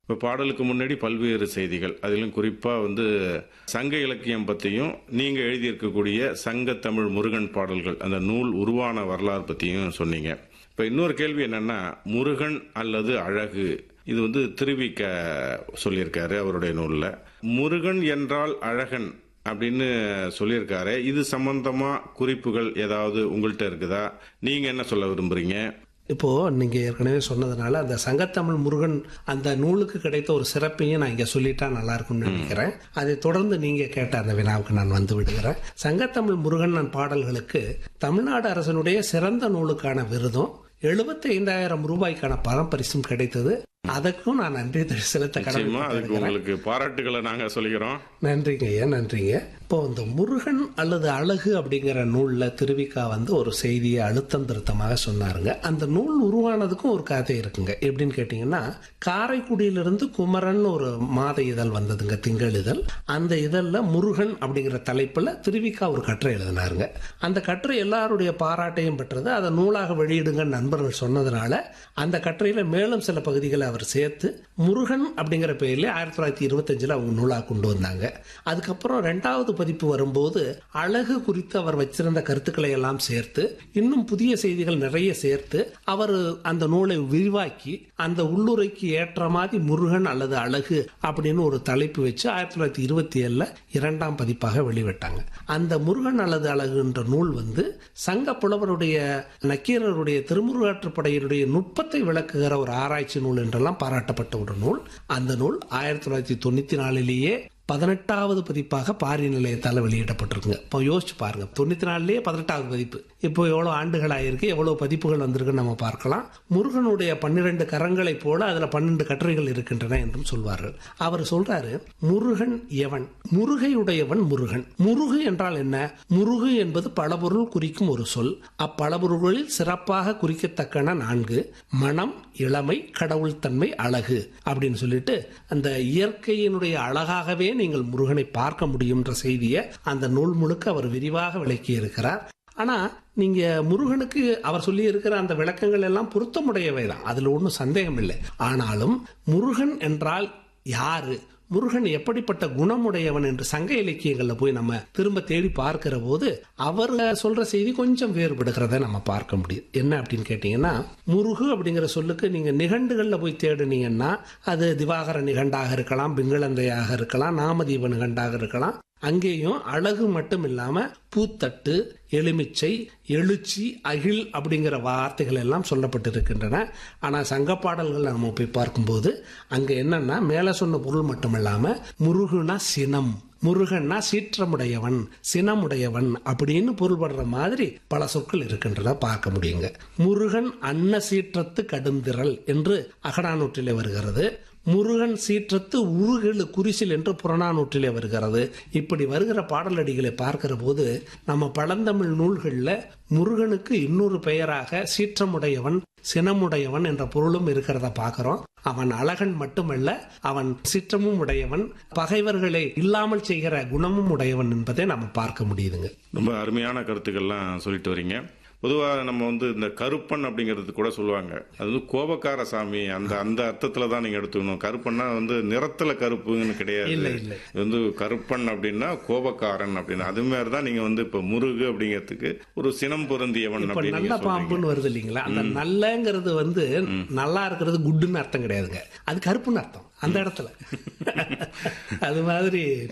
இப்போ பாடலுக்கு முன்னாடி பல்வேறு செய்திகள் அதிலும் குறிப்பாக வந்து சங்க இலக்கியம் பற்றியும் நீங்கள் எழுதியிருக்கக்கூடிய சங்க தமிழ் முருகன் பாடல்கள் அந்த நூல் உருவான வரலாறு பற்றியும் சொன்னீங்க இப்போ இன்னொரு கேள்வி என்னன்னா முருகன் அல்லது அழகு இது வந்து திருவிக்க சொல்லியிருக்காரு அவருடைய நூலில் முருகன் என்றால் அழகன் அப்படின்னு சொல்லியிருக்காரு இது சம்பந்தமா குறிப்புகள் ஏதாவது உங்கள்கிட்ட இருக்குதா நீங்க என்ன சொல்ல விரும்புறீங்க இப்போ நீங்க ஏற்கனவே சொன்னதுனால அந்த சங்கத்தமிழ் முருகன் அந்த நூலுக்கு கிடைத்த ஒரு சிறப்பையும் நான் இங்க சொல்லிட்டா நல்லா இருக்கும்னு நினைக்கிறேன் அதை தொடர்ந்து நீங்க கேட்ட அந்த வினாவுக்கு நான் வந்து விடுகிறேன் சங்கத்தமிழ் முருகன் பாடல்களுக்கு தமிழ்நாடு அரசனுடைய சிறந்த நூலுக்கான விருதும் எழுபத்தி ஐந்தாயிரம் ரூபாய்க்கான பணப்பரிசும் கிடைத்தது அதற்கும் நான் நன்றி செலுத்த நிச்சயமா அதுக்கு கடமை உங்களுக்கு பாராட்டுகளை நாங்க சொல்லிக்கிறோம் நன்றிங்க ஐயா நன்றிங்க இப்போ இந்த முருகன் அல்லது அழகு அப்படிங்கிற நூல்ல திருவிக்கா வந்து ஒரு செய்தியை அழுத்தம் திருத்தமாக சொன்னாருங்க அந்த நூல் உருவானதுக்கும் ஒரு கதை இருக்குங்க எப்படின்னு கேட்டீங்கன்னா காரைக்குடியிலிருந்து குமரன் ஒரு மாத இதழ் வந்ததுங்க திங்கள் இதழ் அந்த இதழ்ல முருகன் அப்படிங்கிற தலைப்புல திருவிக்கா ஒரு கட்டுரை எழுதினாருங்க அந்த கட்டுரை எல்லாருடைய பாராட்டையும் பெற்றது அதை நூலாக வெளியிடுங்க நண்பர்கள் சொன்னதுனால அந்த கட்டுரையில மேலும் சில பகுதிகளை அவர் சேர்த்து முருகன் அப்படிங்கிற பெயர்ல ஆயிரத்தி தொள்ளாயிரத்தி இருபத்தஞ்சுல அவங்க நூலா கொண்டு வந்தாங்க அதுக்கப்புறம் ரெண்டாவது பதிப்பு வரும்போது அழகு குறித்து அவர் வச்சிருந்த கருத்துக்களை எல்லாம் சேர்த்து இன்னும் புதிய செய்திகள் நிறைய சேர்த்து அவர் அந்த நூலை விரிவாக்கி அந்த உள்ளுரைக்கு ஏற்ற மாதிரி முருகன் அல்லது அழகு அப்படின்னு ஒரு தலைப்பு வச்சு ஆயிரத்தி தொள்ளாயிரத்தி இருபத்தி ஏழுல இரண்டாம் பதிப்பாக வெளிவிட்டாங்க அந்த முருகன் அல்லது அழகுன்ற நூல் வந்து சங்க புலவருடைய நக்கீரருடைய திருமுருகாற்றுப்படையினுடைய நுட்பத்தை விளக்குகிற ஒரு ஆராய்ச்சி நூல் என்றெல்லாம் பாராட்டப்பட்ட ஒரு நூல் அந்த நூல் ஆயிரத்தி தொள்ளாயிரத்தி தொண்ணூத்தி நாலிலேயே பதினெட்டாவது பதிப்பாக பாரி நிலையத்தால் வெளியிடப்பட்டிருக்குங்க இப்போ யோசிச்சு பாருங்க தொண்ணூத்தி நாலுலயே பதினெட்டாவது பதிப்பு இப்போ எவ்வளவு ஆண்டுகள் ஆயிருக்கு எவ்வளவு பதிப்புகள் வந்திருக்குன்னு நம்ம பார்க்கலாம் முருகனுடைய பன்னிரண்டு கரங்களைப் போல அதுல பன்னெண்டு கட்டுரைகள் இருக்கின்றன என்றும் சொல்வார்கள் அவர் சொல்றாரு முருகன் எவன் முருகையுடையவன் முருகன் முருகு என்றால் என்ன முருகு என்பது பலபொருள் குறிக்கும் ஒரு சொல் அப்பலபொருள்களில் சிறப்பாக குறிக்கத்தக்கன நான்கு மனம் இளமை கடவுள் தன்மை அழகு அப்படின்னு சொல்லிட்டு அந்த இயற்கையினுடைய அழகாகவே நீங்கள் முருகனை பார்க்க முடியும்ன்ற செய்தியை அந்த நூல் முழுக்க அவர் விரிவாக விளக்கி இருக்கிறார் ஆனா நீங்க முருகனுக்கு அவர் சொல்லி இருக்கிற அந்த விளக்கங்கள் எல்லாம் பொருத்தமுடையவை தான் அதுல ஒன்றும் சந்தேகம் இல்லை ஆனாலும் முருகன் என்றால் யாரு முருகன் எப்படிப்பட்ட குணமுடையவன் என்று சங்க இலக்கியங்கள்ல போய் நம்ம திரும்ப தேடி பார்க்கிற போது அவர் சொல்ற செய்தி கொஞ்சம் வேறுபடுகிறத நம்ம பார்க்க முடியும் என்ன அப்படின்னு கேட்டீங்கன்னா முருகு அப்படிங்கிற சொல்லுக்கு நீங்க நிகண்டுகள்ல போய் தேடுனீங்கன்னா அது திவாகர நிகண்டாக இருக்கலாம் பிங்களந்தையாக இருக்கலாம் நாமதீப நிகண்டாக இருக்கலாம் அங்கேயும் அழகு மட்டும் இல்லாம பூத்தட்டு எலுமிச்சை எழுச்சி அகில் அப்படிங்கிற வார்த்தைகள் எல்லாம் சொல்லப்பட்டிருக்கின்றன ஆனா சங்க பாடல்கள் நம்ம போய் பார்க்கும்போது அங்க என்னன்னா மேல சொன்ன பொருள் மட்டும் இல்லாம முருகுனா சினம் முருகன்னா சீற்றமுடையவன் சினமுடையவன் அப்படின்னு பொருள்படுற மாதிரி பல சொற்கள் இருக்கின்றன பார்க்க முடியுங்க முருகன் அன்ன சீற்றத்து கடுந்திரல் என்று அகடானூற்றிலே வருகிறது முருகன் சீற்றத்து உருகெழு குறிசில் என்று புறநானூற்றிலே வருகிறது இப்படி வருகிற பாடலடிகளை பார்க்கிற போது நம்ம பழந்தமிழ் நூல்கள்ல முருகனுக்கு இன்னொரு பெயராக சீற்றமுடையவன் சினமுடையவன் என்ற பொருளும் இருக்கிறத பார்க்கிறோம் அவன் அழகன் மட்டுமல்ல அவன் சிற்றமும் உடையவன் பகைவர்களை இல்லாமல் செய்கிற குணமும் உடையவன் என்பதை நம்ம பார்க்க முடியுதுங்க ரொம்ப அருமையான கருத்துக்கள்லாம் சொல்லிட்டு வரீங்க பொதுவாக நம்ம வந்து இந்த கருப்பன் அப்படிங்கிறது கூட சொல்லுவாங்க அது வந்து கோபக்கார சாமி அந்த அந்த அர்த்தத்துல தான் நீங்க எடுத்துக்கணும் கருப்பன்னா வந்து நிறத்துல கருப்புன்னு கிடையாது இல்லை, இல்லை. இது வந்து கருப்பன் அப்படின்னா கோபக்காரன் அப்படின்னு அது மாதிரி தான் நீங்க வந்து இப்ப முருகு அப்படிங்கிறதுக்கு ஒரு சினம் பொருந்தியவன் இப்ப அப்படின்னு நல்ல நீங்க சொல்றீங்க. பாம்புன்னு வருது இல்லைங்களா அந்த நல்லங்கிறது வந்து நல்லா இருக்கிறது குட்டுன்னு அர்த்தம் கிடையாதுங்க அது கருப்புன்னு அர்த்தம் அந்த இடத்துல அது மாதிரி